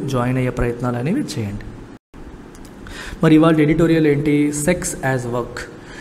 Join అయ్యే ప్రయత్నాలు అనేవి చేయండి మరి ఇవాళ ఎడిటోరియల్ ఏంటి సెక్స్ యాజ్ వర్క్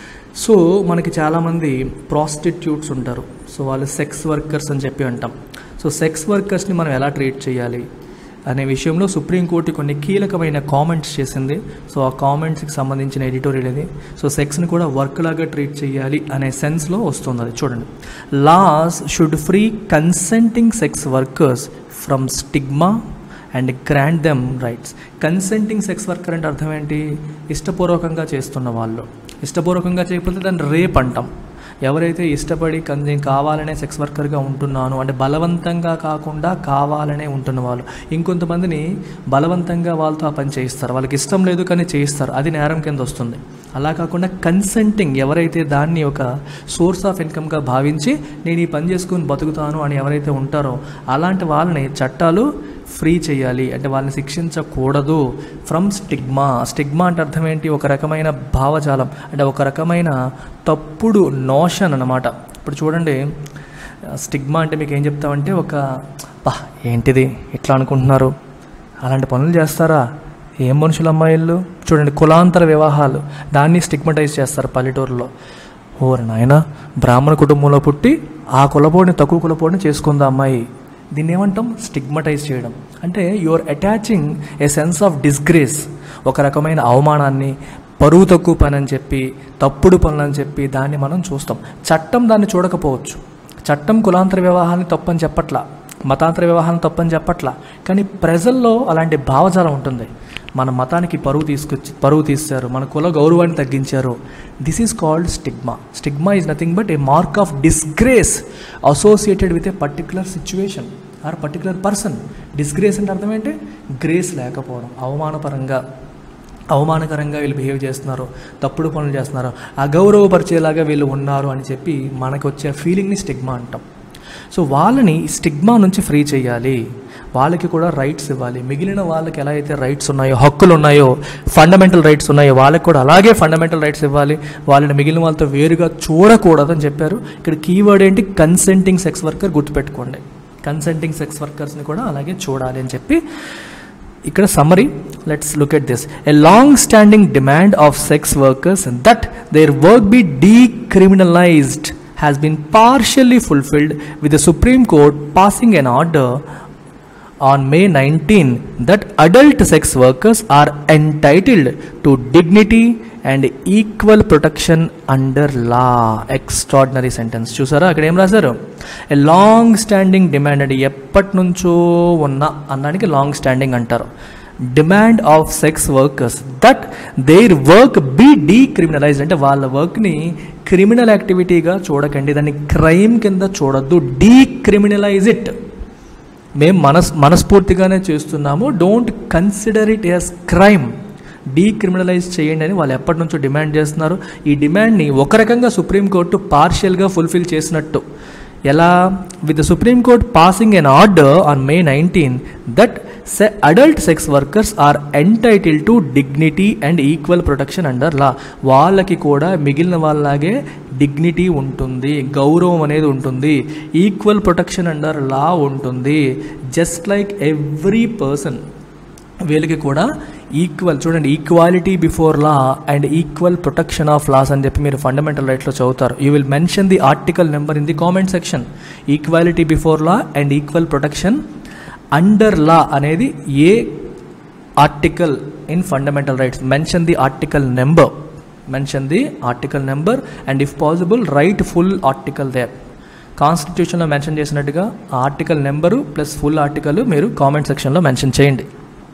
సో మనకి చాలామంది ప్రాస్టిట్యూట్స్ ఉంటారు సో వాళ్ళు సెక్స్ వర్కర్స్ అని చెప్పి అంటాం సో సెక్స్ వర్కర్స్ని మనం ఎలా ట్రీట్ చేయాలి అనే విషయంలో సుప్రీంకోర్టు కొన్ని కీలకమైన కామెంట్స్ చేసింది సో ఆ కామెంట్స్కి సంబంధించిన ఎడిటోరియల్ ఇది సో సెక్స్ని కూడా వర్క్ లాగా ట్రీట్ చేయాలి అనే సెన్స్లో వస్తుంది అది చూడండి laws should free consenting sex workers from stigma and grant them rights consenting sex worker అంటే అర్థం ఏంటి ఇష్టపూర్వకంగా చేస్తున్న వాళ్ళు ఇష్టపూర్వకంగా చేయకపోతే దాన్ని రేప్ అంటాం ఎవరైతే ఇష్టపడి కన్ నేను కావాలనే సెక్స్ వర్కర్గా ఉంటున్నాను అంటే బలవంతంగా కాకుండా కావాలనే ఉంటున్న వాళ్ళు ఇంకొంతమందిని బలవంతంగా వాళ్ళతో ఆ పని చేయిస్తారు వాళ్ళకి ఇష్టం లేదు కానీ చేయిస్తారు అది నేరం కింద వస్తుంది అలా కాకుండా కన్సెంటింగ్ ఎవరైతే దాన్ని ఒక సోర్స్ ఆఫ్ ఇన్కమ్గా భావించి నేను ఈ పని చేసుకుని బతుకుతాను అని ఎవరైతే ఉంటారో అలాంటి వాళ్ళని చట్టాలు ఫ్రీ చేయాలి అంటే వాళ్ళని శిక్షించకూడదు ఫ్రమ్ స్టిగ్మా స్టిగ్మా అంటే అర్థం ఏంటి ఒక రకమైన భావజాలం అంటే ఒక రకమైన తప్పుడు నోషన్ అన్నమాట ఇప్పుడు చూడండి స్టిగ్మా అంటే మీకు ఏం చెప్తామంటే ఒక బా ఏంటిది ఇట్లా అనుకుంటున్నారు అలాంటి పనులు చేస్తారా ఏం మనుషులు అమ్మాయిలు చూడండి కులాంతర వివాహాలు దాన్ని స్టిగ్మటైజ్ చేస్తారు పల్లెటూరులో ఓరి నాయన బ్రాహ్మణ కుటుంబంలో పుట్టి ఆ కులపోడిని తక్కువ కులపోడిని చేసుకుందా అమ్మాయి దీన్ని ఏమంటాం స్టిగ్మటైజ్ చేయడం అంటే you're attaching a sense of disgrace ఒక రకమైన అవమానాన్ని పరువు తక్కువ పని అని చెప్పి తప్పుడు పనులు అని చెప్పి దాన్ని మనం చూస్తాం చట్టం దాన్ని చూడకపోవచ్చు చట్టం కులాంతర వివాహాన్ని తప్పని చెప్పట్లా మతాంతర వివాహాన్ని తప్పని చెప్పట్లా కానీ ప్రజల్లో అలాంటి భావజాలం ఉంటుంది మన మతానికి పరువు తీసుకొచ్చి పరువు తీస్తారు మన కుల గౌరవాన్ని తగ్గించారు this is called stigma stigma is nothing but a mark of disgrace associated with a particular situation or particular person disgrace అంటే అర్థం ఏంటి గ్రేస్ లేకపోవడం అవమానపరంగా అవమానకరంగా వీళ్ళు బిహేవ్ చేస్తున్నారు తప్పుడు పనులు చేస్తున్నారు అగౌరవపరిచేలాగా వీళ్ళు ఉన్నారు అని చెప్పి మనకు వచ్చే ఫీలింగ్ని స్టిగ్మా అంటాం సో వాళ్ళని స్టిగ్మా నుంచి ఫ్రీ చేయాలి వాళ్ళకి కూడా రైట్స్ ఇవ్వాలి మిగిలిన వాళ్ళకి ఎలా అయితే రైట్స్ ఉన్నాయో హక్కులు ఉన్నాయో ఫండమెంటల్ రైట్స్ ఉన్నాయో వాళ్ళకి కూడా అలాగే ఫండమెంటల్ రైట్స్ ఇవ్వాలి వాళ్ళని మిగిలిన వాళ్ళతో వేరుగా చూడకూడదని చెప్పారు ఇక్కడ కీవర్డ్ ఏంటి కన్సెంటింగ్ సెక్స్ వర్కర్ గుర్తుపెట్టుకోండి కన్సెంటింగ్ సెక్స్ వర్కర్స్ని కూడా అలాగే చూడాలి అని చెప్పి ఇక్కడ summary let's look at this a long standing demand of sex workers that their work be decriminalized has been partially fulfilled with the Supreme Court passing an order on May 19 that adult sex workers are entitled to dignity and equal protection under law. Extraordinary sentence. చూసారా అక్కడ ఏం రాశారు ఎ long standing demand అంటే ఎప్పటి నుంచో ఉన్న అన్నానికి long standing అంటారు demand of sex workers that their work be decriminalize అంటే వాళ్ళ వర్క్ని క్రిమినల్ యాక్టివిటీగా చూడకండి దాన్ని క్రైమ్ కింద చూడొద్దు డీక్రిమినలైజ్ ఇట్ మేము మనస్ మనస్ఫూర్తిగానే చేస్తున్నాము don't consider it as crime decriminalize చేయండి అని వాళ్ళు ఎప్పటి నుంచో డిమాండ్ చేస్తున్నారు ఈ డిమాండ్ని ఒక రకంగా సుప్రీంకోర్టు పార్షియల్గా ఫుల్ఫిల్ చేసినట్టు ఎలా with the Supreme Court passing an order on May nineteen that సె adult sex workers are entitle to dignity and equal protection under law వాళ్ళకి కూడా మిగిలిన వాళ్ళలాగే డిగ్నిటీ ఉంటుంది గౌరవం అనేది ఉంటుంది ఈక్వల్ ప్రొటెక్షన్ అండర్ లా ఉంటుంది జస్ట్ లైక్ ఎవ్రీ పర్సన్ వీళ్ళకి కూడా ఈక్వల్ చూడండి equality before law and equal protection of laws అని చెప్పి మీరు ఫండమెంటల్ రైట్లో చదువుతారు you will mention the article number in the comment section equality before law and equal protection under law అనేది ఏ article in fundamental rights mention the article number mention the article number and if possible right full article their కాన్స్టిట్యూషన్లో mention చేసినట్టుగా article number plus full article మీరు comment సెక్షన్లో mention చేయండి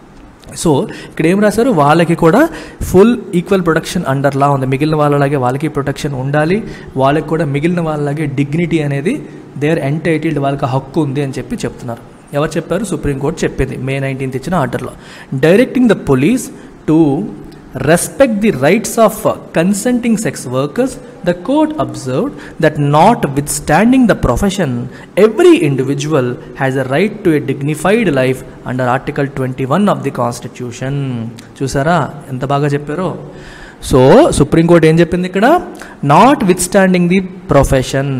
so ఇక్కడ ఏం రాశారు వాళ్ళకి కూడా full equal protection under law ఉంది మిగిలిన వాళ్ళలాగే వాళ్ళకి ప్రొటెక్షన్ ఉండాలి వాళ్ళకి కూడా మిగిలిన వాళ్ళలాగే డిగ్నిటీ అనేది దేర్ ఎంటైటిల్డ్ వాళ్ళకి హక్కు ఉంది అని చెప్పి చెప్తున్నారు ఎవరు చెప్పారు సుప్రీంకోర్టు చెప్పింది మే నైన్టీన్త్ ఇచ్చిన ఆర్డర్లో directing the police to respect the rights of uh, consenting sex workers, the court observed that notwithstanding the profession, every individual has a right to a dignified life under Article 21 of the Constitution. చూసారా ఎంత బాగా చెప్పారో so supreme court ఏం చెప్పింది ఇక్కడ notwithstanding the profession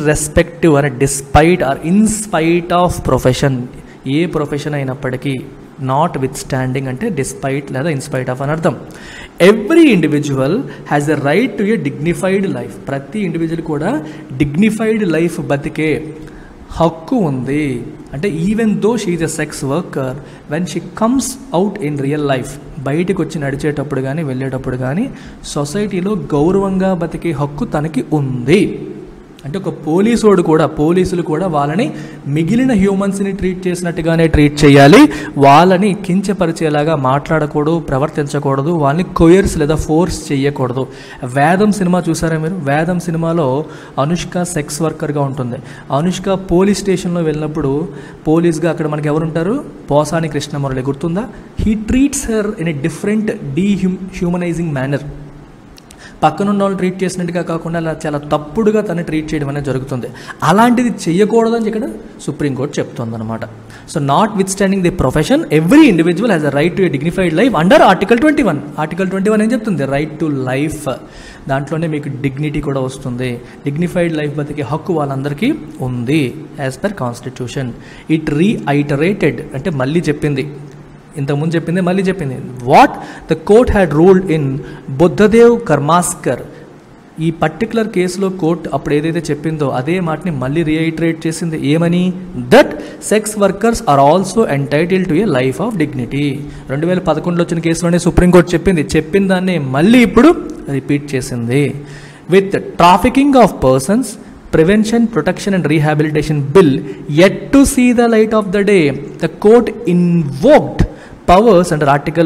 irrespective అని despite or in spite of profession a profession అయినప్పటికీ notwithstanding అంటే డిస్పైట్ లేదా ఇన్స్పైట్ ఆఫ్ అని అర్థం every individual has a right to a dignified life ప్రతి ఇండివిజువల్ కూడా డిగ్నిఫైడ్ లైఫ్ బతికే హక్కు ఉంది అంటే even though she's a sex worker when she comes out in real life బయటికి వచ్చి నడిచేటప్పుడు కానీ వెళ్ళేటప్పుడు కానీ సొసైటీలో గౌరవంగా బతికే హక్కు తనకి ఉంది అంటే ఒక పోలీసోడు కూడా పోలీసులు కూడా వాళ్ళని మిగిలిన హ్యూమన్స్ని ట్రీట్ చేసినట్టుగానే ట్రీట్ చేయాలి వాళ్ళని కించపరిచేలాగా మాట్లాడకూడదు ప్రవర్తించకూడదు వాళ్ళని కొయర్స్ లేదా ఫోర్స్ చేయకూడదు వేదం సినిమా చూసారా మీరు వేదం సినిమాలో అనుష్క సెక్స్ వర్కర్గా ఉంటుంది అనుష్క పోలీస్ స్టేషన్లో వెళ్ళినప్పుడు పోలీస్గా అక్కడ మనకి ఎవరుంటారు పోసాని కృష్ణమురళి గుర్తుందా he treats her in a different dehumanizing manner పక్కనున్న వాళ్ళు ట్రీట్ చేసినట్టుగా కాకుండా అలా చాలా తప్పుడుగా తను ట్రీట్ చేయడం అనేది జరుగుతుంది అలాంటిది చేయకూడదని ఇక్కడ సుప్రీంకోర్టు చెప్తుంది అనమాట so notwithstanding the profession every individual has a right to a dignified life under article twenty one article twenty one ఏం చెప్తుంది రైట్ టు లైఫ్ దాంట్లోనే మీకు డిగ్నిటీ కూడా వస్తుంది డిగ్నిఫైడ్ లైఫ్ బతికే హక్కు వాళ్ళందరికీ ఉంది as per constitution it reiterated అంటే మళ్ళీ చెప్పింది ఇంతకుముందు చెప్పింది మళ్ళీ చెప్పింది what the court had ruled in Buddhadev Karmaskar ఈ పర్టికులర్ కేసులో కోర్ట్ అప్పుడు ఏదైతే చెప్పిందో అదే మాటని మళ్ళీ రీఐటరేట్ చేసింది ఏమని that sex workers are also entitle to a life of dignity రెండు వేల పదకొండులో వచ్చిన కేసులోనే సుప్రీంకోర్టు చెప్పింది చెప్పిన దాన్ని మళ్ళీ ఇప్పుడు రిపీట్ చేసింది with trafficking of persons prevention protection and rehabilitation bill yet to see the light of the day the court invoked powers under Article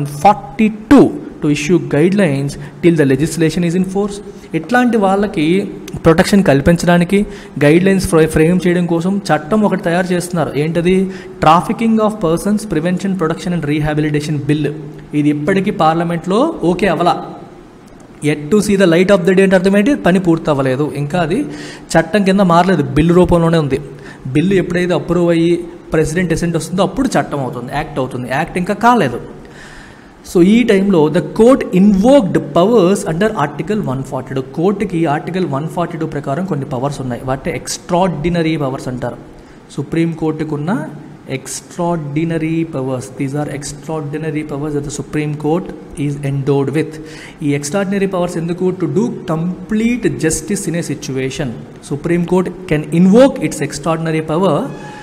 142 to issue guidelines till the legislation is in force ఇట్లాంటి వాళ్ళకి protection కల్పించడానికి guide lines frame చేయడం కోసం చట్టం ఒకటి తయారు చేస్తున్నారు ఏంటది trafficking of persons prevention protection and rehabilitation bill ఇది ఇప్పటికీ పార్లమెంట్లో ఓకే అవలా yet to see the light of the day అంటే అర్థమేంటి పని పూర్తి అవ్వలేదు ఇంకా అది చట్టం కింద మారలేదు బిల్లు రూపంలోనే ఉంది బిల్లు ఎప్పుడైతే అప్రూవ్ అయ్యి ప్రెసిడెంట్ ఎసెంట్ వస్తుందో అప్పుడు చట్టం అవుతుంది యాక్ట్ అవుతుంది యాక్ట్ ఇంకా కాలేదు సో ఈ టైంలో the court invoked powers under article one forty two కోర్టుకి ఆర్టికల్ వన్ ఫార్టీ టూ ప్రకారం కొన్ని పవర్స్ ఉన్నాయి వాటి ఎక్స్ట్రాడినరీ పవర్స్ అంటారు సుప్రీం కోర్టుకున్న extraordinary powers these are extraordinary powers the Supreme Court is endowed with ఈ ఎక్స్ట్రాడినరీ పవర్స్ ఎందుకు to do complete justice in a situation Supreme Court can invoke its extraordinary power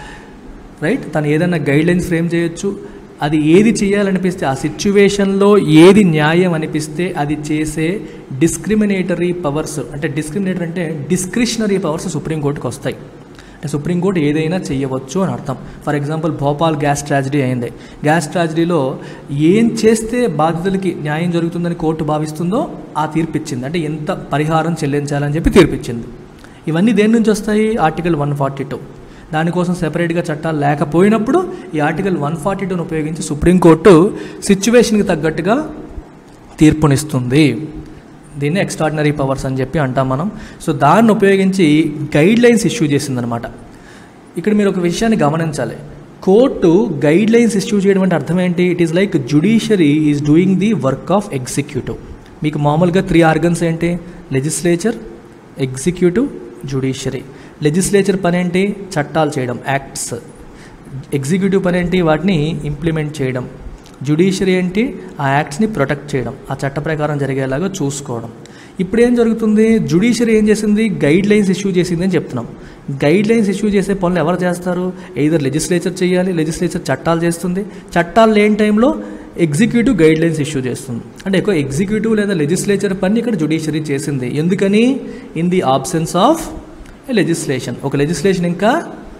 right తను ఏదైనా guide lines frame చేయొచ్చు అది ఏది చేయాలనిపిస్తే ఆ సిచ్యువేషన్లో ఏది న్యాయం అనిపిస్తే అది చేసే డిస్క్రిమినేటరీ పవర్స్ అంటే డిస్క్రిమినేటర్ అంటే డిస్క్రిషనరీ పవర్స్ సుప్రీంకోర్టుకి వస్తాయి అంటే సుప్రీంకోర్టు ఏదైనా చేయవచ్చు అని అర్థం for example Bhopal gas tragedy అయింది గ్యాస్ ట్రాజడీలో ఏం చేస్తే బాధితులకి న్యాయం జరుగుతుందని కోర్టు భావిస్తుందో ఆ తీర్పు ఇచ్చింది అంటే ఎంత పరిహారం చెల్లించాలని చెప్పి తీర్పు ఇచ్చింది ఇవన్నీ దేని నుంచి వస్తాయి ఆర్టికల్ వన్ ఫార్టీ టూ దానికోసం సెపరేట్గా చట్టాలు లేకపోయినప్పుడు ఈ ఆర్టికల్ వన్ ఫార్టీ టూను ఉపయోగించి సుప్రీంకోర్టు సిచ్యువేషన్కి తగ్గట్టుగా తీర్పునిస్తుంది దీన్ని ఎక్స్ట్రాడినరీ పవర్స్ అని చెప్పి అంటాం మనం సో దాన్ని ఉపయోగించి గైడ్ లైన్స్ ఇష్యూ చేసిందనమాట ఇక్కడ మీరు ఒక విషయాన్ని గమనించాలి కోర్టు గైడ్ లైన్స్ ఇష్యూ చేయడం అంటే అర్థం ఏంటి it is like judiciary is doing the work of executive మీకు మామూలుగా త్రీ ఆర్గన్స్ ఏంటి లెజిస్లేచర్ ఎగ్జిక్యూటివ్ జుడిషియరీ లెజిస్లేచర్ పని ఏంటి చట్టాలు చేయడం యాక్ట్స్ ఎగ్జిక్యూటివ్ పని ఏంటి వాటిని ఇంప్లిమెంట్ చేయడం జుడిషియరీ ఏంటి ఆ యాక్ట్స్ని ప్రొటెక్ట్ చేయడం ఆ చట్ట ప్రకారం జరిగేలాగా చూసుకోవడం ఇప్పుడు ఏం జరుగుతుంది జుడిషియరీ ఏం చేసింది గైడ్ లైన్స్ ఇష్యూ చేసింది అని చెప్తున్నాం గైడ్ లైన్స్ ఇష్యూ చేసే పనులు ఎవరు చేస్తారు ఎయిదర్ లెజిస్లేచర్ చేయాలి లెజిస్లేచర్ చట్టాలు చేస్తుంది చట్టాలు లేని టైంలో ఎగ్జిక్యూటివ్ గైడ్ లైన్స్ ఇష్యూ చేస్తుంది అంటే ఎక్కువ ఎగ్జిక్యూటివ్ లేదా లెజిస్లేచర్ పని ఇక్కడ జుడిషియరీ చేసింది ఎందుకని in the absence of legislation ఒక లెజిస్లేషన్ ఇంకా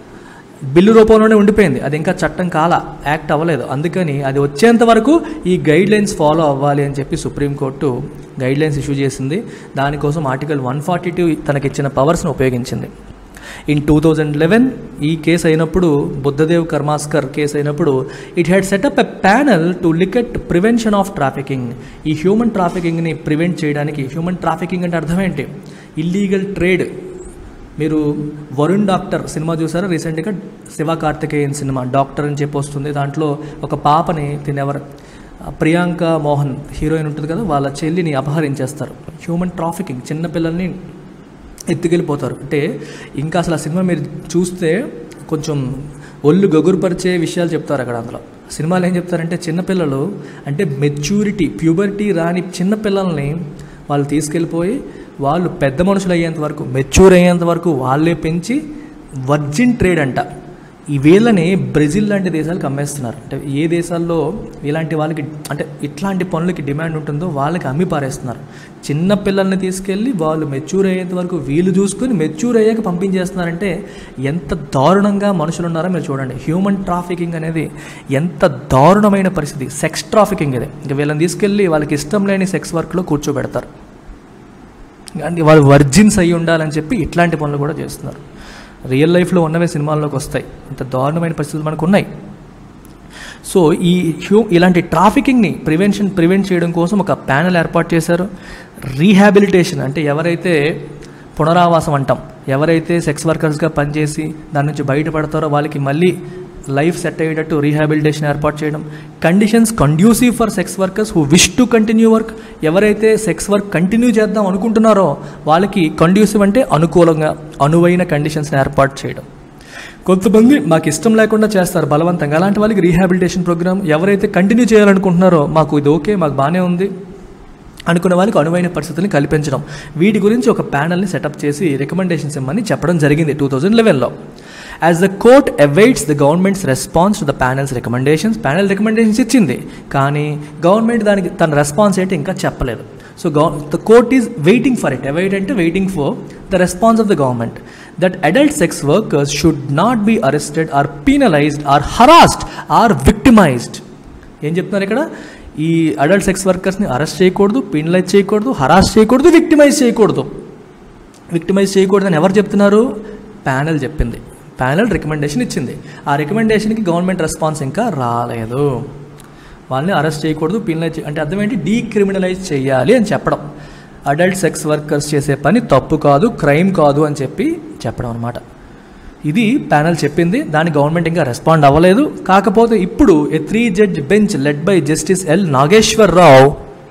బిల్లు రూపంలోనే ఉండిపోయింది అది ఇంకా చట్టం కాల యాక్ట్ అవ్వలేదు అందుకని అది వచ్చేంత వరకు ఈ గైడ్ లైన్స్ ఫాలో అవ్వాలి అని చెప్పి సుప్రీంకోర్టు గైడ్ లైన్స్ ఇష్యూ చేసింది దానికోసం ఆర్టికల్ వన్ ఫార్టీ టూ తనకిచ్చిన పవర్స్ను ఉపయోగించింది ఇన్ టూ థౌజండ్ లెవెన్ ఈ కేసు అయినప్పుడు బుద్ధదేవ్ కర్మాస్కర్ కేసు అయినప్పుడు it had set up a panel to look at prevention of trafficking ఈ హ్యూమన్ ట్రాఫికింగ్ని ప్రివెంట్ చేయడానికి హ్యూమన్ ట్రాఫికింగ్ అంటే అర్థం ఏంటి ఇల్లీగల్ ట్రేడ్ మీరు వరుణ్ డాక్టర్ సినిమా చూసారా రీసెంట్గా శివ కార్తికేయన్ సినిమా డాక్టర్ అని చెప్పి వస్తుంది దాంట్లో ఒక పాపని తినెవరు ప్రియాంక మోహన్ హీరోయిన్ ఉంటుంది కదా వాళ్ళ చెల్లిని అపహరించేస్తారు హ్యూమన్ ట్రాఫికింగ్ చిన్నపిల్లల్ని ఎత్తుకెళ్ళిపోతారు అంటే ఇంకా అసలు ఆ సినిమా మీరు చూస్తే కొంచెం ఒళ్ళు గగురుపరిచే విషయాలు చెప్తారు అక్కడ అందులో సినిమాలు ఏం చెప్తారంటే చిన్నపిల్లలు అంటే మెచ్యూరిటీ ప్యూబర్టీ రాని చిన్నపిల్లల్ని వాళ్ళు తీసుకెళ్ళిపోయి వాళ్ళు పెద్ద మనుషులు అయ్యేంత వరకు మెచ్యూర్ అయ్యేంత వరకు వాళ్ళే పెంచి వర్జిన్ ట్రేడ్ అంట ఈ వీళ్ళని బ్రెజిల్ లాంటి దేశాలకు అమ్మేస్తున్నారు అంటే ఏ దేశాల్లో ఇలాంటి వాళ్ళకి అంటే ఇట్లాంటి పనులకి డిమాండ్ ఉంటుందో వాళ్ళకి అమ్మి పారేస్తున్నారు చిన్న పిల్లల్ని తీసుకెళ్ళి వాళ్ళు మెచ్యూర్ అయ్యేంత వరకు వీళ్ళు చూసుకొని మెచ్యూర్ అయ్యాక పంపించేస్తున్నారంటే ఎంత దారుణంగా మనుషులు ఉన్నారో మీరు చూడండి హ్యూమన్ ట్రాఫికింగ్ అనేది ఎంత దారుణమైన పరిస్థితి సెక్స్ ట్రాఫికింగ్ ఇది ఇంకా వీళ్ళని తీసుకెళ్ళి వాళ్ళకి ఇష్టం లేని సెక్స్ వర్క్లో కూర్చోబెడతారు అంటే వాళ్ళు వర్జిన్స్ అయి ఉండాలని చెప్పి ఇట్లాంటి పనులు కూడా చేస్తున్నారు రియల్ లైఫ్లో ఉన్నవే సినిమాల్లోకి వస్తాయి అంత దారుణమైన పరిస్థితులు మనకు ఉన్నాయి సో ఈ హ్యూ ఇలాంటి ట్రాఫికింగ్ని ప్రివెన్షన్ ప్రివెంట్ చేయడం కోసం ఒక ప్యానెల్ ఏర్పాటు చేశారు రీహాబిలిటేషన్ అంటే ఎవరైతే పునరావాసం అంటాం ఎవరైతే సెక్స్ వర్కర్స్గా పనిచేసి దాని నుంచి బయటపడతారో వాళ్ళకి మళ్ళీ లైఫ్ సెట్ అయ్యేటట్టు రీహాబిలిటేషన్ ఏర్పాటు చేయడం conditions conducive for sex workers who wish to continue work ఎవరైతే సెక్స్ వర్క్ కంటిన్యూ చేద్దాం అనుకుంటున్నారో వాళ్ళకి కండ్యూసివ్ అంటే అనుకూలంగా అనువైన కండిషన్స్ని ఏర్పాటు చేయడం కొంతమంది మాకు ఇష్టం లేకుండా చేస్తారు బలవంతంగా అలాంటి వాళ్ళకి రీహాబిలిటేషన్ ప్రోగ్రామ్ ఎవరైతే కంటిన్యూ చేయాలనుకుంటున్నారో మాకు ఇది ఓకే మాకు బాగానే ఉంది అనుకున్న వాళ్ళకి అనువైన పరిస్థితుల్ని కల్పించడం వీటి గురించి ఒక ప్యానల్ని సెటప్ చేసి రికమెండేషన్స్ ఇమ్మని చెప్పడం జరిగింది టూ థౌజండ్ లెవెన్లో as the court awaits the government's response to the panel's recommendations panel recommendations ఇచ్చింది కానీ గవర్నమెంట్ దానికి తన రెస్పాన్స్ ఏంటి ఇంకా చెప్పలేదు సో గవ the court is waiting for it await అంటే waiting for the response of the government that adult sex workers should not be arrested or penalized or harassed or victimized ఏం చెప్తున్నారు ఇక్కడ ఈ అడల్ట్ సెక్స్ వర్కర్స్ని arrest చేయకూడదు penalize చేయకూడదు harass చేయకూడదు victimize చేయకూడదు విక్టిమైజ్ చేయకూడదు అని ఎవరు చెప్తున్నారు ప్యానెల్ చెప్పింది ప్యానెల్ రికమెండేషన్ ఇచ్చింది ఆ రికమెండేషన్కి గవర్నమెంట్ రెస్పాన్స్ ఇంకా రాలేదు వాళ్ళని అరెస్ట్ చేయకూడదు పీనలైజ్ అంటే అర్థం ఏంటి డీక్రిమినలైజ్ చేయాలి అని చెప్పడం అడల్ట్ సెక్స్ వర్కర్స్ చేసే పని తప్పు కాదు క్రైమ్ కాదు అని చెప్పి చెప్పడం అనమాట ఇది ప్యానల్ చెప్పింది దాని గవర్నమెంట్ ఇంకా రెస్పాండ్ అవ్వలేదు కాకపోతే ఇప్పుడు a three judge bench led by Justice L Nageswar Rao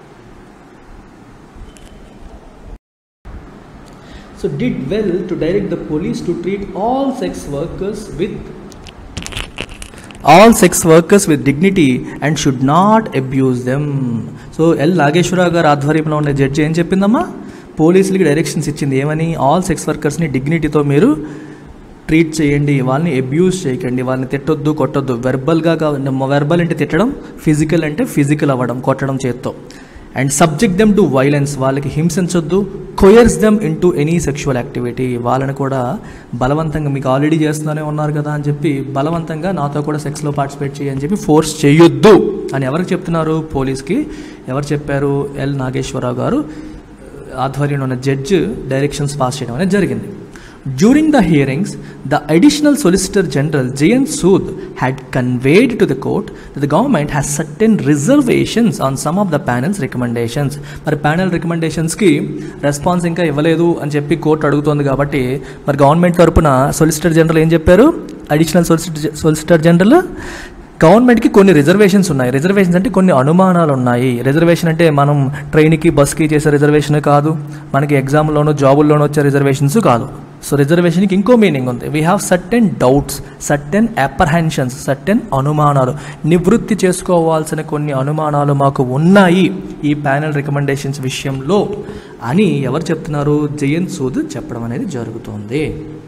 so did well to direct the police to treat all sex workers with all sex workers with dignity and should not abuse them so L Nageswararao garu ఆధ్వర్యంలో ఉన్న judge ఏం చెప్పిందమ్మా పోలీసులకి directions ఇచ్చింది ఏమని all sex వర్కర్స్ని డిగ్నిటీతో మీరు treat చేయండి వాళ్ళని abuse చేయకండి వాళ్ళని తిట్టొద్దు కొట్టొద్దు వెర్బల్గా వెర్బల్ అంటే తిట్టడం ఫిజికల్ అంటే ఫిజికల్ అవ్వడం కొట్టడం చేత్తో and subject them to violence వాళ్ళకి హింసించొద్దు coerce them into any sexual activity వాళ్ళని కూడా బలవంతంగా మీకు ఆల్రెడీ చేస్తూనే ఉన్నారు కదా అని చెప్పి బలవంతంగా నాతో కూడా సెక్స్లో పార్టిసిపేట్ చేయని చెప్పి ఫోర్స్ చేయొద్దు అని ఎవరికి చెప్తున్నారు పోలీస్కి ఎవరు చెప్పారు ఎల్ నాగేశ్వరరావు గారు ఆధ్వర్యంలో ఉన్న జడ్జ్ డైరెక్షన్స్ పాస్ చేయడం అనేది జరిగింది During the hearings, the additional Solicitor General Jayant Sood had conveyed to the court that the government has certain reservations on some of the panel's recommendations. మరి ప్యానల్ రికమెండేషన్స్కి response ఇంకా ఇవ్వలేదు అని చెప్పి court అడుగుతోంది కాబట్టి మరి గవర్నమెంట్ తరపున సొలిసిటర్ జనరల్ ఏం చెప్పారు అడిషనల్ సొలిసిటర్ సొలిసిటర్ జనరల్ గవర్నమెంట్కి కొన్ని రిజర్వేషన్స్ ఉన్నాయి రిజర్వేషన్స్ అంటే కొన్ని అనుమానాలు ఉన్నాయి రిజర్వేషన్ అంటే మనం ట్రైన్కి బస్కి చేసే రిజర్వేషన్ కాదు మనకి ఎగ్జామ్లోనూ జాబుల్లోనూ వచ్చే రిజర్వేషన్స్ కాదు సో రిజర్వేషన్కి ఇంకో మీనింగ్ ఉంది we have certain doubts certain apprehensions certain అనుమానాలు నివృత్తి చేసుకోవాల్సిన కొన్ని అనుమానాలు మాకు ఉన్నాయి ఈ ప్యానల్ రికమెండేషన్స్ విషయంలో అని ఎవరు చెప్తున్నారు జయంత్ సూద్ చెప్పడం అనేది జరుగుతుంది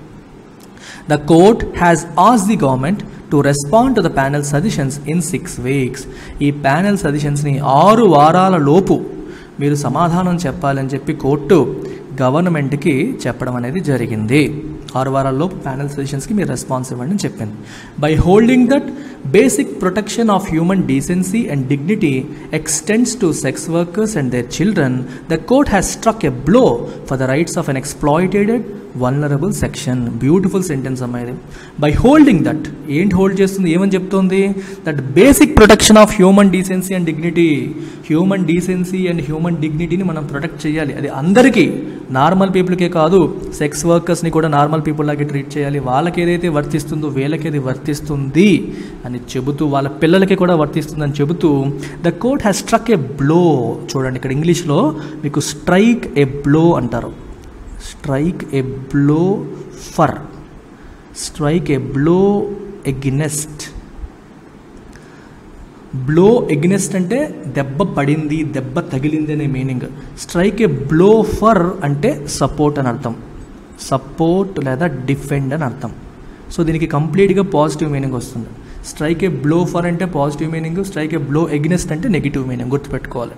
The court has asked the government to respond to the panel suggestions in six weeks. ఈ ప్యానెల్ సజెషన్స్ని ఆరు వారాల లోపు మీరు సమాధానం చెప్పాలని చెప్పి కోర్టు గవర్నమెంట్కి చెప్పడం అనేది జరిగింది ఆరు వారాల్లోపు ప్యానెల్ సజెషన్స్కి మీరు రెస్పాన్స్ ఇవ్వండి అని చెప్పింది by holding that basic protection of human decency and dignity extends to sex workers and their children the court has struck a blow for the rights of an exploited vulnerable section beautiful sentence అమ్మాయి by holding that ఏంటి hold చేస్తుంది ఏమని చెప్తోంది that basic protection of human decency and dignity human decency and human డిగ్నిటీని మనం protect చేయాలి అది అందరికీ నార్మల్ పీపుల్కే కాదు సెక్స్ వర్కర్స్ని కూడా నార్మల్ పీపుల్ లాగే ట్రీట్ చేయాలి వాళ్ళకి ఏదైతే వర్తిస్తుందో వీళ్ళకి అది వర్తిస్తుంది అని చెబుతూ వాళ్ళ పిల్లలకి కూడా వర్తిస్తుందని చెబుతూ the court has struck a blow చూడండి ఇక్కడ ఇంగ్లీష్లో మీకు స్ట్రైక్ ఏ బ్లో అంటారు strike a blow for strike a blow against blow against అంటే దెబ్బ పడింది దెబ్బ తగిలింది అనే meaning strike a blow for అంటే సపోర్ట్ అని అర్థం సపోర్ట్ లేదా డిఫెండ్ అని అర్థం సో దీనికి కంప్లీట్గా పాజిటివ్ మీనింగ్ వస్తుంది స్ట్రైక్ ఏ బ్లో ఫర్ అంటే positive meaning strike a blow against అంటే నెగిటివ్ మీనింగ్ గుర్తుపెట్టుకోవాలి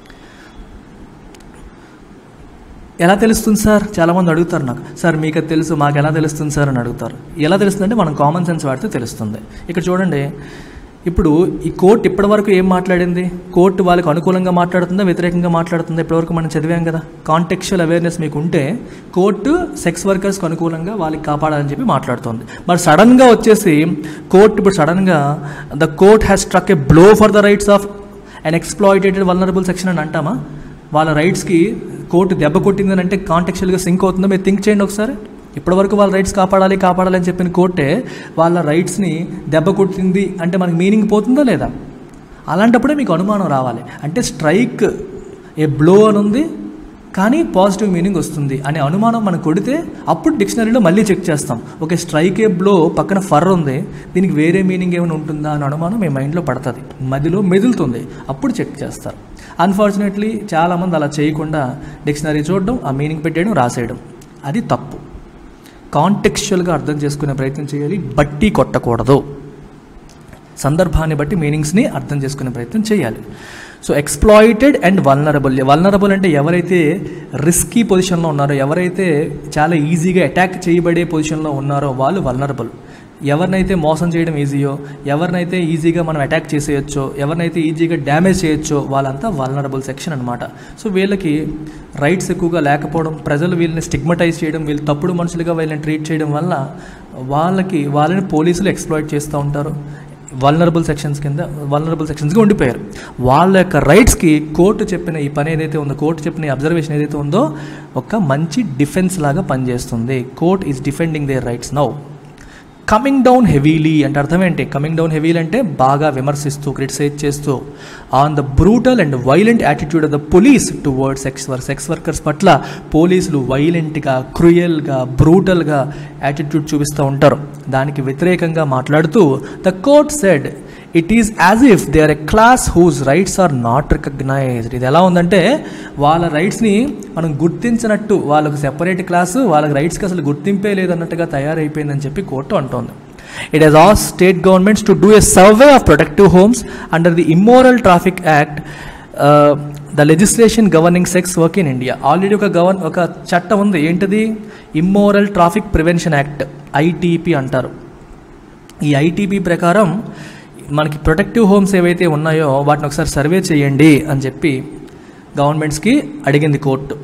ఎలా తెలుస్తుంది సార్ చాలామంది అడుగుతారు నాకు సార్ మీకు అది తెలుసు మాకు ఎలా తెలుస్తుంది సార్ అని అడుగుతారు ఎలా తెలుస్తుంది అంటే మనం కామన్ సెన్స్ వాడితే తెలుస్తుంది ఇక్కడ చూడండి ఇప్పుడు ఈ కోర్టు ఇప్పటివరకు ఏం మాట్లాడింది కోర్టు వాళ్ళకి అనుకూలంగా మాట్లాడుతుందా వ్యతిరేకంగా మాట్లాడుతుందా ఇప్పటివరకు మనం చదివాం కదా కాంటెక్చువల్ అవేర్నెస్ మీకు ఉంటే కోర్టు సెక్స్ వర్కర్స్కి అనుకూలంగా వాళ్ళకి కాపాడాలని చెప్పి మాట్లాడుతుంది మరి సడన్గా వచ్చేసి కోర్టు ఇప్పుడు సడన్గా the court has struck a blow for the rights of and exploited vulnerable section అని అంటామా వాళ్ళ రైట్స్కి కోర్టు దెబ్బ కొట్టిందని అంటే కాంటెక్చువల్గా సింక్ అవుతుందో మీరు థింక్ చేయండి ఒకసారి ఇప్పటివరకు వాళ్ళ రైట్స్ కాపాడాలి కాపాడాలి అని చెప్పిన కోర్టే వాళ్ళ రైట్స్ని దెబ్బ కొట్టింది అంటే మనకి మీనింగ్ పోతుందా లేదా అలాంటప్పుడే మీకు అనుమానం రావాలి అంటే స్ట్రైక్ ఏ బ్లో అని ఉంది కానీ పాజిటివ్ మీనింగ్ వస్తుంది అనే అనుమానం మనం కొడితే అప్పుడు డిక్షనరీలో మళ్ళీ చెక్ చేస్తాం ఓకే స్ట్రైక్ ఏ బ్లో పక్కన ఫర్ ఉంది దీనికి వేరే మీనింగ్ ఏమైనా ఉంటుందా అని అనుమానం మీ మైండ్లో పడుతుంది మధ్యలో మెదులుతుంది అప్పుడు చెక్ చేస్తారు అన్ఫార్చునేట్లీ చాలామంది అలా చేయకుండా డిక్షనరీ చూడడం ఆ మీనింగ్ పెట్టేయడం రాసేయడం అది తప్పు కాంటెక్చువల్గా అర్థం చేసుకునే ప్రయత్నం చేయాలి బట్టి కొట్టకూడదు సందర్భాన్ని బట్టి మీనింగ్స్ని అర్థం చేసుకునే ప్రయత్నం చేయాలి so exploited and vulnerable vulnerable అంటే ఎవరైతే రిస్కీ పొజిషన్లో ఉన్నారో ఎవరైతే చాలా ఈజీగా అటాక్ చేయబడే పొజిషన్లో ఉన్నారో వాళ్ళు వల్నరబుల్ ఎవరినైతే మోసం చేయడం ఈజీయో ఎవరినైతే ఈజీగా మనం అటాక్ చేసేయచ్చో ఎవరినైతే ఈజీగా డ్యామేజ్ చేయొచ్చో వాళ్ళంతా వల్నరబుల్ సెక్షన్ అనమాట సో వీళ్ళకి రైట్స్ ఎక్కువగా లేకపోవడం ప్రజలు వీళ్ళని స్టిగ్మటైజ్ చేయడం వీళ్ళు తప్పుడు మనుషులుగా వీళ్ళని ట్రీట్ చేయడం వల్ల వాళ్ళకి వాళ్ళని పోలీసులు ఎక్స్ప్లాయిట్ చేస్తూ ఉంటారు వల్నరబుల్ సెక్షన్స్ కింద వల్నరబుల్ సెక్షన్స్గా ఉండిపోయారు వాళ్ళ యొక్క రైట్స్కి కోర్టు చెప్పిన ఈ పని ఏదైతే ఉందో కోర్టు చెప్పిన ఈ అబ్జర్వేషన్ ఏదైతే ఉందో ఒక మంచి డిఫెన్స్ లాగా పనిచేస్తుంది court is defending their rights now coming down heavily అంటే అర్థం ఏంటి కమింగ్ డౌన్ హెవీలీ అంటే బాగా విమర్శిస్తూ క్రిటిసైజ్ చేస్తూ on the brutal and violent attitude of the police toward sex work sex workers పట్ల పోలీసులు వైలెంట్గా క్రూయల్గా బ్రూటల్గా యాటిట్యూడ్ చూపిస్తూ ఉంటారు దానికి వ్యతిరేకంగా మాట్లాడుతూ the court said it is as if they are a class whose rights are not recognised ఇది ఎలా ఉందంటే వాళ్ళ రైట్స్ని మనం గుర్తించినట్టు వాళ్ళకు సెపరేట్ క్లాసు వాళ్ళకి రైట్స్కి అసలు గుర్తింపే లేదన్నట్టుగా తయారైపోయిందని చెప్పి కోర్టు అంటోంది it has all state governments to do a survey of protective homes under the immoral traffic act the legislation governing sex work in India already ఒక గవర్న ఒక చట్టం ఉంది ఏంటిది immoral traffic prevention act ITP అంటారు ఈ ITP ప్రకారం మనకి protective homes ఏవైతే ఉన్నాయో వాటిని ఒకసారి సర్వే చేయండి అని చెప్పి గవర్నమెంట్స్కి అడిగింది కోర్టు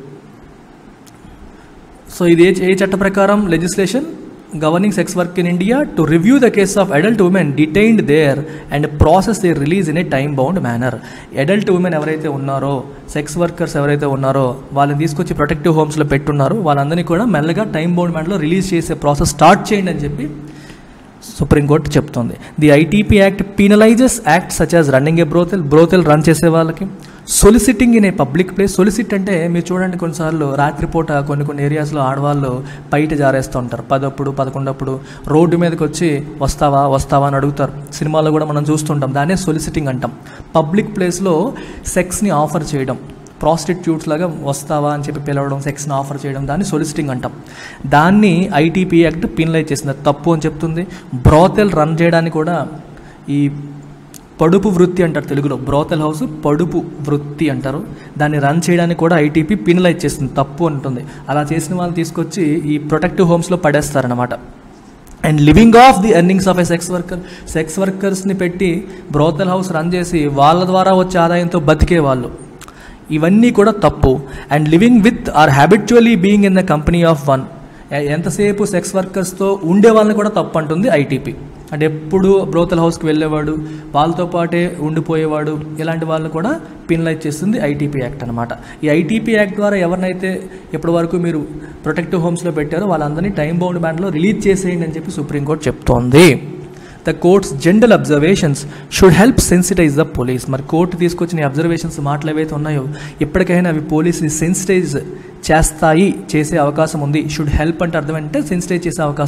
సో ఇది ఏ ఏ చట్ట ప్రకారం legislation governing sex work in India to review the case of adult women detained there and process they release in a time bound manner adult women ఎవరైతే ఉన్నారో సెక్స్ వర్కర్స్ ఎవరైతే ఉన్నారో వాళ్ళని తీసుకొచ్చి ప్రొటెక్టివ్ హోమ్స్లో పెట్టున్నారో వాళ్ళందరినీ కూడా మెల్లగా టైం బౌండ్ మేనర్లో రిలీజ్ చేసే ప్రాసెస్ స్టార్ట్ చేయండి అని చెప్పి సుప్రీంకోర్టు చెప్తోంది the ITP act penalises act such as running a brothel brothel run చేసే వాళ్ళకి soliciting in a public place solicit అంటే మీరు చూడండి కొన్నిసార్లు రాత్రిపూట కొన్ని కొన్ని ఏరియాస్లో ఆడవాళ్ళు బయట జారేస్తూ ఉంటారు పదప్పుడు పదకొండప్పుడు రోడ్డు మీదకి వచ్చి వస్తావా వస్తావా అని అడుగుతారు సినిమాలో కూడా మనం చూస్తుంటాం దాన్నే సొలిసిటింగ్ అంటాం పబ్లిక్ ప్లేస్లో సెక్స్ని ఆఫర్ చేయడం ప్రాస్టిట్యూట్స్ లాగా వస్తావా అని చెప్పి పిలవడం సెక్స్ని ఆఫర్ చేయడం దాన్ని సొలిసిటింగ్ అంటాం దాన్ని ఐటీపీ యాక్ట్ పినలైజ్ చేసింది అది తప్పు అని చెప్తుంది బ్రోతెల్ రన్ చేయడానికి కూడా ఈ పడుపు వృత్తి అంటారు తెలుగులో బ్రోతెల్ హౌస్ పడుపు వృత్తి అంటారు దాన్ని రన్ చేయడానికి కూడా ఐటీపీ పినలైజ్ చేస్తుంది తప్పు అంటుంది అలా చేసిన వాళ్ళు తీసుకొచ్చి ఈ ప్రొటెక్టివ్ హోమ్స్లో పడేస్తారనమాట and living of the earnings of a sex worker sex వర్కర్స్ని పెట్టి బ్రోతెల్ హౌస్ రన్ చేసి వాళ్ళ ద్వారా వచ్చే ఆదాయంతో బతికే వాళ్ళు ఇవన్నీ కూడా తప్పు and living with or habitually being in the company of one ఎంతసేపు సెక్స్ వర్కర్స్తో ఉండే వాళ్ళని కూడా తప్పు అంటుంది ఐటీపీ అంటే ఎప్పుడు బ్రోతల్ హౌస్కి వెళ్ళేవాడు వాళ్ళతో పాటే ఉండిపోయేవాడు ఇలాంటి వాళ్ళని కూడా పినలైజ్ చేస్తుంది ఐటీపీ యాక్ట్ అనమాట ఈ ఐటీపీ యాక్ట్ ద్వారా ఎవరినైతే ఇప్పటి వరకు మీరు ప్రొటెక్టివ్ హోమ్స్లో పెట్టారో వాళ్ళందరినీ టైం బౌండ్ బ్యాండ్లో రిలీజ్ చేసేయండి అని చెప్పి సుప్రీంకోర్టు చెప్తోంది the courts general observations should help sensitise the police మరి కోర్టు తీసుకొచ్చిన అబ్జర్వేషన్స్ మాటలు ఏవైతే ఉన్నాయో ఎప్పటికైనా అవి పోలీస్ని సెన్సిటైజ్ చేస్తాయి చేసే అవకాశం ఉంది షుడ్ హెల్ప్ అంటే అర్థం అంటే సెన్సిటైజ్ చేసే అవకాశం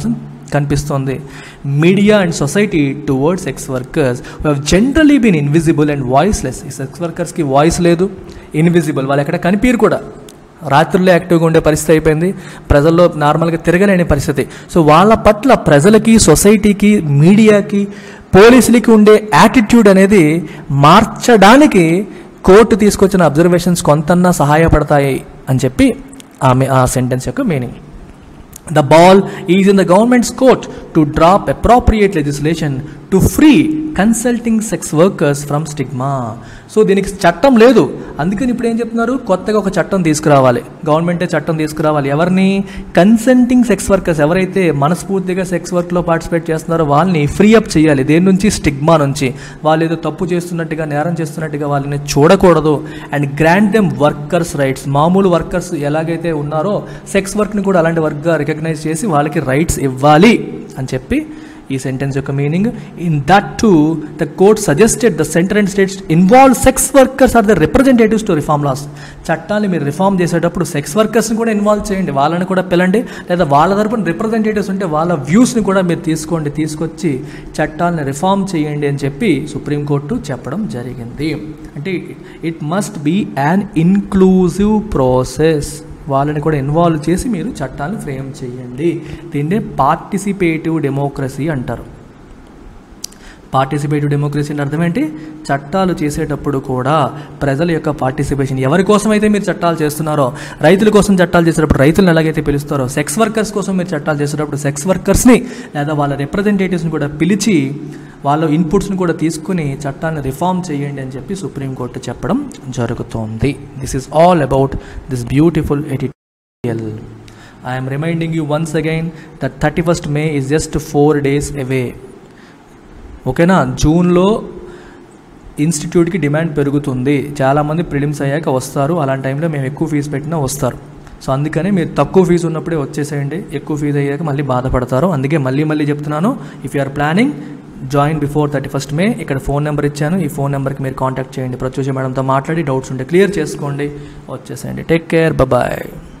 కనిపిస్తోంది media and society towards sex workers have generally been invisible and voiceless ఈ సెక్స్ వర్కర్స్కి వాయిస్ లేదు ఇన్విజిబుల్ వాళ్ళు ఎక్కడ కనిపించరు కూడా రాత్రుల్లో యాక్టివ్గా ఉండే పరిస్థితి అయిపోయింది ప్రజల్లో నార్మల్గా తిరగలేని పరిస్థితి సో వాళ్ళ పట్ల ప్రజలకి సొసైటీకి మీడియాకి పోలీసులకి ఉండే యాటిట్యూడ్ అనేది మార్చడానికి కోర్టు తీసుకొచ్చిన అబ్జర్వేషన్స్ కొంతన్నా సహాయపడతాయి అని చెప్పి ఆమె ఆ సెంటెన్స్ యొక్క meaning The ball is in the government's court to drop appropriate legislation to free consulting sex workers from stigma so దీనికి చట్టం లేదు అందుకని ఇప్పుడు ఏం చెప్తున్నారు కొత్తగా ఒక చట్టం తీసుకురావాలి గవర్నమెంటే చట్టం తీసుకురావాలి ఎవరిని కన్సెంటింగ్ సెక్స్ వర్కర్స్ ఎవరైతే మనస్ఫూర్తిగా సెక్స్ వర్క్లో పార్టిసిపేట్ చేస్తున్నారో వాళ్ళని ఫ్రీ అప్ చేయాలి దేని నుంచి స్టిగ్మా నుంచి వాళ్ళు ఏదో తప్పు చేస్తున్నట్టుగా నేరం చేస్తున్నట్టుగా వాళ్ళని చూడకూడదు and grant them workers rights మామూలు వర్కర్స్ ఎలాగైతే ఉన్నారో సెక్స్ వర్క్ని కూడా అలాంటి వర్క్గా రికగ్నైజ్ చేసి వాళ్ళకి రైట్స్ ఇవ్వాలి అని చెప్పి ఈ సెంటెన్స్ యొక్క meaning in that to the court suggested the centre and states involve sex workers are the representatives to reform laws చట్టాన్ని మీరు రిఫార్మ్ చేసేటప్పుడు సెక్స్ వర్కర్స్ని కూడా ఇన్వాల్వ్ చేయండి వాళ్ళని కూడా పిలండి లేదా వాళ్ళ తరపున రిప్రజెంటేటివ్స్ ఉంటే వాళ్ళ వ్యూస్ని కూడా మీరు తీసుకోండి తీసుకొచ్చి చట్టాలని రిఫార్మ్ చేయండి అని చెప్పి సుప్రీంకోర్టు చెప్పడం జరిగింది అంటే it must be an inclusive process వాళ్ళని కూడా ఇన్వాల్వ్ చేసి మీరు చట్టాలను ఫ్రేమ్ చేయండి దీన్నే పార్టిసిపేటివ్ డెమోక్రసీ అంటారు పార్టిసిపేటివ్ డెమోక్రసీ అంటే అర్థం ఏంటి చట్టాలు చేసేటప్పుడు కూడా ప్రజల యొక్క పార్టిసిపేషన్ ఎవరి కోసం అయితే మీరు చట్టాలు చేస్తున్నారో రైతుల కోసం చట్టాలు చేసేటప్పుడు రైతులను ఎలాగైతే పిలుస్తారో సెక్స్ వర్కర్స్ కోసం మీరు చట్టాలు చేసేటప్పుడు సెక్స్ వర్కర్స్ని లేదా వాళ్ళ రిప్రజెంటేటివ్స్ని కూడా పిలిచి వాళ్ళ ఇన్పుట్స్ని కూడా తీసుకుని చట్టాన్ని రిఫార్మ్ చేయండి అని చెప్పి సుప్రీంకోర్టు చెప్పడం జరుగుతోంది this is all about this beautiful editorial I'm reminding you once again that thirty first May is just four days away ఓకేనా జూన్లో ఇన్స్టిట్యూట్కి డిమాండ్ పెరుగుతుంది చాలామంది ప్రిలిమ్స్ అయ్యాక వస్తారు అలాంటి టైంలో మేము ఎక్కువ ఫీజు పెట్టినా వస్తారు సో అందుకని మీరు తక్కువ ఫీజు ఉన్నప్పుడే వచ్చేసేయండి ఎక్కువ ఫీజు అయ్యాక మళ్ళీ బాధపడతారు అందుకే మళ్ళీ మళ్ళీ చెప్తున్నాను if you are planning join before thirty first May ఇక్కడ ఫోన్ నెంబర్ ఇచ్చాను ఈ ఫోన్ నెంబర్కి మీరు కాంటాక్ట్ చేయండి ప్రత్యూష మేడంతో మాట్లాడి డౌట్స్ ఉంటే క్లియర్ చేసుకోండి వచ్చేసేయండి టేక్ కేర్ బాయ్